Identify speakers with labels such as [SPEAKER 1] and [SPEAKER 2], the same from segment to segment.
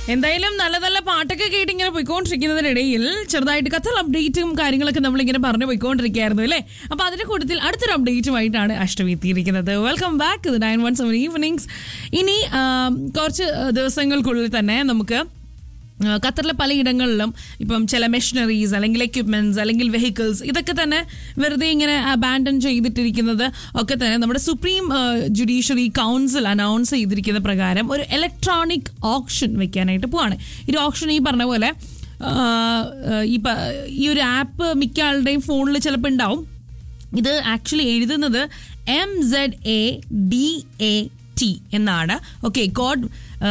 [SPEAKER 1] എന്തായാലും നല്ല നല്ല പാട്ടൊക്കെ കേട്ട് ഇങ്ങനെ പോയിക്കൊണ്ടിരിക്കുന്നതിനിടയിൽ ചെറുതായിട്ട് കത്തൽ അപ്ഡേറ്റും കാര്യങ്ങളൊക്കെ നമ്മളിങ്ങനെ പറഞ്ഞു പോയിക്കൊണ്ടിരിക്കുകയായിരുന്നു അല്ലേ അപ്പൊ അതിന്റെ കൂട്ടത്തിൽ അടുത്തൊരു അപ്ഡേറ്റുമായിട്ടാണ് അഷ്ടമി എത്തിയിരിക്കുന്നത് welcome back nine one seven evenings ഇനി ആ, കുറച്ച് ദിവസങ്ങൾക്കുള്ളിൽ തന്നെ നമുക്ക് ആ, ഖത്തറിലെ പലയിടങ്ങളിലും ഇപ്പം ചില മെഷീനറീസ് അല്ലെങ്കിൽ എക്യുപ്മെന്റ്സ് അല്ലെങ്കിൽ വെഹിക്കിൾസ് ഇതൊക്കെ തന്നെ വെറുതെ ഇങ്ങനെ അബാൻഡൻ ചെയ്തിട്ടിരിക്കുന്നത് ഒക്കെ തന്നെ നമ്മുടെ സുപ്രീം ജുഡീഷ്യറി കൗൺസിൽ അനൗൺസ് ചെയ്തിരിക്കുന്ന പ്രകാരം ഒരു ഇലക്ട്രോണിക് ഓപ്ഷൻ വെക്കാനായിട്ട് പോവാണ് ഈ ഓപ്ഷൻ ഈ പറഞ്ഞ പോലെ ആ, ഈ പ- ഈ ഒരു ആപ്പ് മിക്ക ആളുടെയും ഫോണിൽ ചിലപ്പോൾ ഉണ്ടാവും ഇത് ആക്ച്വലി എഴുതുന്നത് M Z A D A T എന്നാണ് ഓക്കെ ഗോഡ്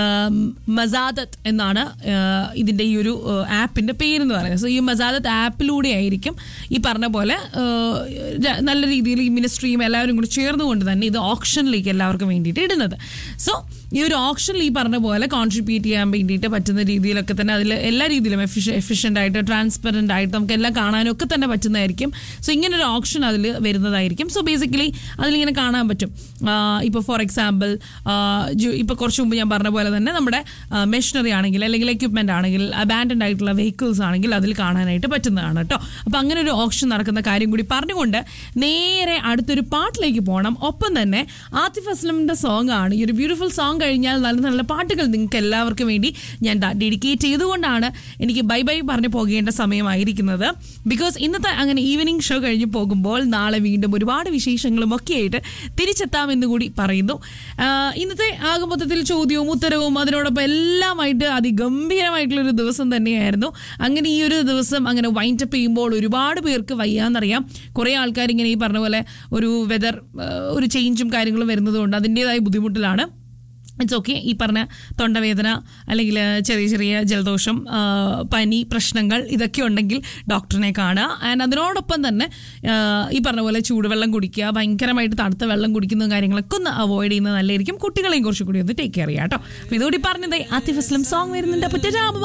[SPEAKER 1] മസാദത്ത് എന്നാണ് ആഹ് ഇതിന്റെ ഈ ഒരു ആപ്പിന്റെ പേര് എന്ന് പറയുന്നത് സോ ഈ മസാദത്ത് ആപ്പിലൂടെ ആയിരിക്കും ഈ പറഞ്ഞ പോലെ ആഹ് ര- നല്ല രീതിയിൽ ഈ മിനിസ്ട്രിയും എല്ലാവരും കൂടി ചേർന്നുകൊണ്ട് തന്നെ ഇത് ഓപ്ഷനിലേക്ക് എല്ലാവർക്കും വേണ്ടിയിട്ട് ഇടുന്നത് സോ ഈ ഒരു ഓപ്ഷനിൽ ഈ പറഞ്ഞ പോലെ കോൺട്രിബ്യൂട്ട് ചെയ്യാൻ വേണ്ടിയിട്ട് പറ്റുന്ന രീതിയിലൊക്കെ തന്നെ അതിൽ എല്ലാ രീതിയിലും എഫിഷ്യ എഫിഷ്യൻ്റ് ആയിട്ട് ട്രാൻസ്പെറൻ്റ് ആയിട്ട് നമുക്ക് എല്ലാം കാണാനും ഒക്കെ തന്നെ പറ്റുന്നതായിരിക്കും സോ ഇങ്ങനെ ഒരു ഓപ്ഷൻ അതിൽ വരുന്നതായിരിക്കും സോ ബേസിക്കലി അതിലിങ്ങനെ കാണാൻ പറ്റും ഇപ്പോൾ ഫോർ എക്സാമ്പിൾ ഇപ്പോൾ കുറച്ച് മുമ്പ് ഞാൻ പറഞ്ഞ പോലെ തന്നെ നമ്മുടെ മെഷീനറി ആണെങ്കിൽ അല്ലെങ്കിൽ എക്യുപ്മെൻ്റ് ആണെങ്കിൽ അബാൻഡൻഡ് ആയിട്ടുള്ള വെഹിക്കിൾസ് ആണെങ്കിൽ അതിൽ കാണാനായിട്ട് പറ്റുന്നതാണ് കേട്ടോ അപ്പോൾ അങ്ങനെ ഒരു ഓപ്ഷൻ നടക്കുന്ന കാര്യം കൂടി പറഞ്ഞുകൊണ്ട് നേരെ അടുത്തൊരു പാട്ടിലേക്ക് പോകണം ഒപ്പം തന്നെ ആതിഫ് അസ്ലമിൻ്റെ സോങ് ആണ് ഈ ഒരു ബ്യൂട്ടിഫുൾ സോങ് കഴിഞ്ഞാൽ നല്ല നല്ല പാട്ടുകൾ നിങ്ങൾക്ക് എല്ലാവർക്കും വേണ്ടി ഞാൻ ഡെഡിക്കേറ്റ് ചെയ്തുകൊണ്ടാണ് എനിക്ക് ബൈ ബൈ പറഞ്ഞു പോകേണ്ട സമയമായിരിക്കുന്നത് ബിക്കോസ് ഇന്നത്തെ അങ്ങനെ ഈവനിങ് ഷോ കഴിഞ്ഞ് പോകുമ്പോൾ നാളെ വീണ്ടും ഒരുപാട് വിശേഷങ്ങളും ഒക്കെ ആയിട്ട് തിരിച്ചെത്താമെന്ന് കൂടി പറയുന്നു ആഹ് ഇന്നത്തെ ആകെ മൊത്തത്തിൽ ചോദ്യവും ഉത്തരവും അതിനോടൊപ്പം എല്ലാമായിട്ട് അതിഗംഭീരമായിട്ടുള്ളൊരു ദിവസം തന്നെയായിരുന്നു അങ്ങനെ ഈ ഒരു ദിവസം അങ്ങനെ വൈൻഡപ്പ് ചെയ്യുമ്പോൾ ഒരുപാട് പേർക്ക് വയ്യാന്നറിയാം കുറേ ആൾക്കാർ ഇങ്ങനെ ഈ പറഞ്ഞ പോലെ ഒരു വെതർ ഒരു ചേഞ്ചും കാര്യങ്ങളും വരുന്നതുകൊണ്ട് അതിൻ്റെതായ ബുദ്ധിമുട്ടിലാണ് ഇറ്റ്സ് ഓക്കെ ഈ പറഞ്ഞ തൊണ്ടവേദന അല്ലെങ്കിൽ ചെറിയ ചെറിയ ജലദോഷം ആ, പനി പ്രശ്നങ്ങൾ ഇതൊക്കെ ഉണ്ടെങ്കിൽ ഡോക്ടറിനെ കാണുക ആൻഡ് അതിനോടൊപ്പം തന്നെ ആ, ഈ പറഞ്ഞ പോലെ ചൂടുവെള്ളം കുടിക്കുക ഭയങ്കരമായിട്ട് തണുത്ത വെള്ളം കുടിക്കുന്ന കാര്യങ്ങളൊക്കെ ഒന്ന് അവോയ്ഡ് ചെയ്യുന്നത് നല്ലതായിരിക്കും കുട്ടികളെയും കുറച്ചുകൂടി ഒന്ന് ടേക്ക് കെയർ ചെയ്യാം കേട്ടോ അപ്പോൾ ഇതോടെ പറഞ്ഞത് ആത്തിഫ് അസ്ലം സോങ് വരുന്നുണ്ട് അപ്പോൾ